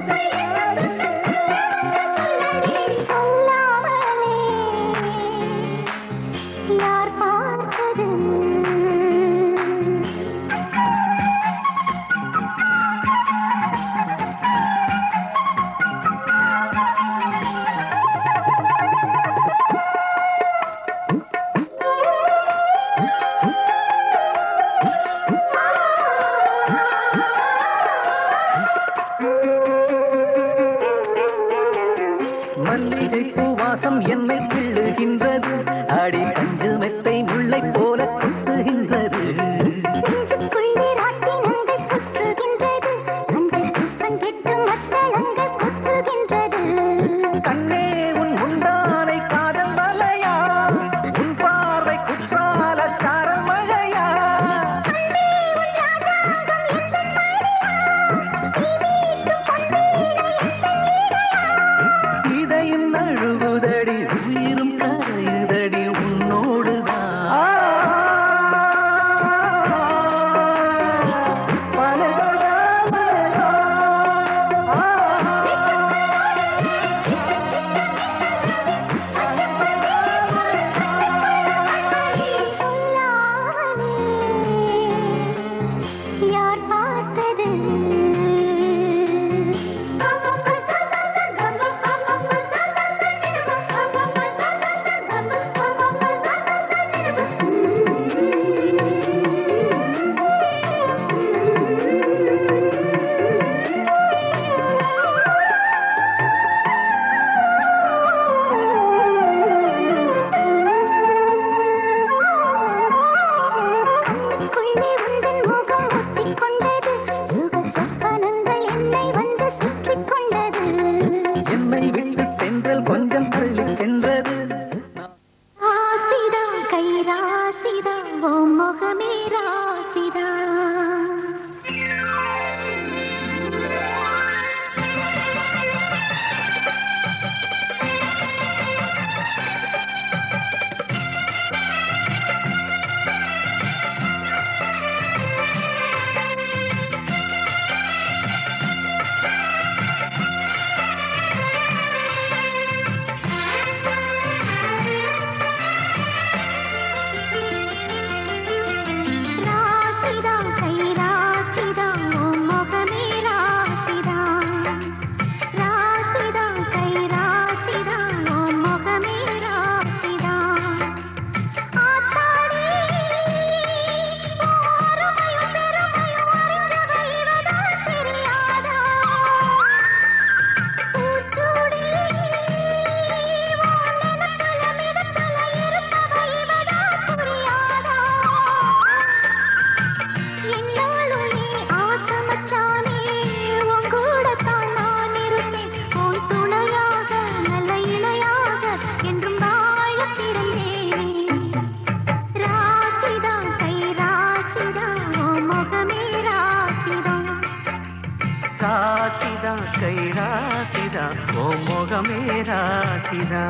யார் பார்த்தது மல்லிகை பூவாசம் என்னை கிள்ளுகின்றது அடி கஞ்சு மெத்தை முல்லை போல குத்துகின்றது நெஞ்சுக்குள்ளே ராட்டினங்கள் சுற்றுகின்றது கண்கள் குப்பம் கெட்டு மத்தளங்கள் குத்துகின்றது கண்ணே உன் முந்தானை காதல் மலையா உன் பார்வை குற்றால சாரல் மழையா இதையும் நழுவுதடி உயிரும் கரையுதடி உன்னோடுதான் பலகடா, பலகா. யார் பார்த்தது கண்ணுக்குள்ளே உந்தன் முகம் ஒட்டிக் கொண்டது சுக சொப்பனங்கள் என்னை வந்து சுற்றிக் கொண்டது என்னை விட்டு தென்றல் கொஞ்சம் தள்ளி சென்றது ராசிதா கை ராசிதா ஓ முகமே ராசிதா ராசிதா கை ராசிதா ஓ முகமே ராசிதா ராசிதா கை ராசிதா ஓ முகமே ராசிதா ஆத்தாடி ஓரமையும் பெருமையும் அறிஞ்சவ இவதான் தெரியாதா பூச்சூடி உன் நிலத்துல மிதத்துல இருப்பவ இவதான் புரியாதா என்னாலும் நீ ஆசமச்சானே உன் கூடத்தான் நான் இருப்பேன் உன் துணையாக நல்ல இணையாக என்றும் வாழ பிறந்தேனே ராசிதா கை ராசிதா ஓ முகமே ராசிதா ராசிதா கை ராசிதா ஓ முகமே ராசிதா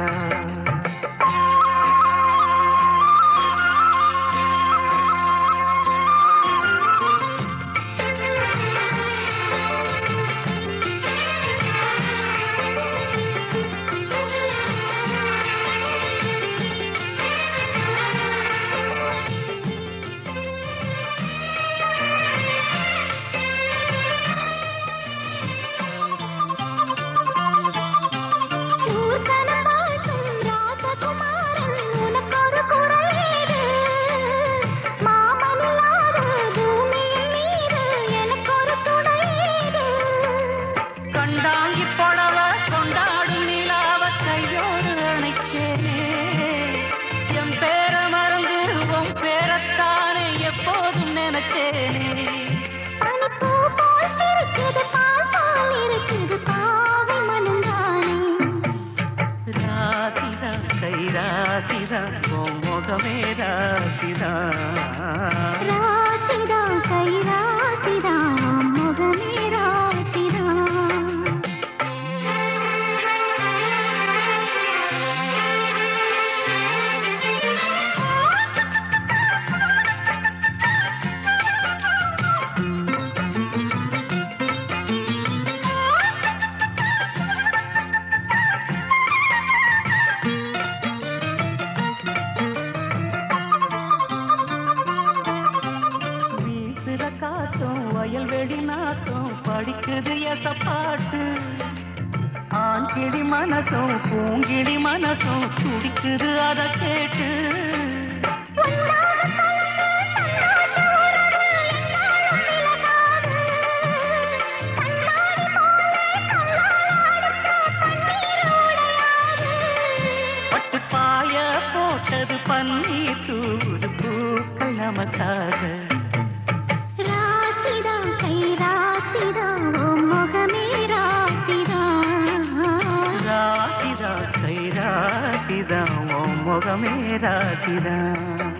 ஊர்சனம் வாழ்த்தும் ராசகுமாரன் உனக்கொரு குரலேது மாமனில்லாத பூமியின் மீது எனக்கொரு துணையேது கண்டாங்கி புடவ கொண்டாடும் நிலாவ கையோடு அணைச்சேனே என் பேர மறந்து உன் பேரத்தானே எப்போதும் நினைச்சேனே பனிப்பூ போல் சிரிக்குது பால் போல் இருக்குது பாவை மனந்தானே ராசிதா கை ராசிதா ஓ முகமே ராசிதா ராசிதா கை ராசிதா முகமே ராசிதா பாட்டு ஆங்கிளி மனசும் பூங்கிளி மனசும் துடிக்குது அதை கேட்டு பட்டு பாய போட்டது பன்னீர் தூது பூக்கள் நமக்காக ராசிதான் கை ராசிதான் உன் முகமே ராசிதான் ராசிதா கை ராசிதா உன் முகமே ராசிதா